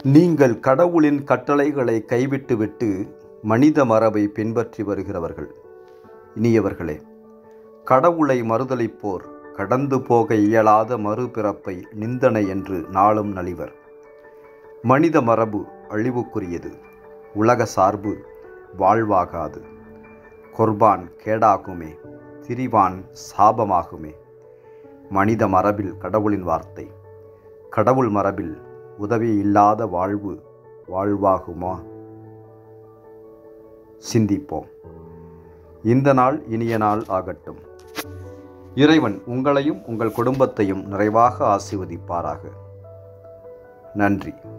நீங்கள் கடவுளின் கட்டளைகளை கைவிட்டுவிட்டு மனித மரபை பின்பற்றி வருகிறவர்கள் இனியவர்களே கடவுளை மறுதலிப்போர் கடந்து போக இயலாத மறுபிறப்பை நிந்தனை என்று நாளும் நலிவர் மனித மரபு அழிவுக்குரியது உலக சார்பு வாழ்வாகாது கொர்பான் கேடாகுமே திரிவான் சாபமாகுமே மனித மரபில் கடவுளின் வார்த்தை கடவுள் மரபில் உதவி இல்லாத வாழ்வு வாழ்வாகுமா சிந்திப்போம் இந்த நாள் இனிய நாள் ஆகட்டும் இறைவன் உங்களையும் உங்கள் குடும்பத்தையும் நிறைவாக ஆசிர்வதிப்பாராக நன்றி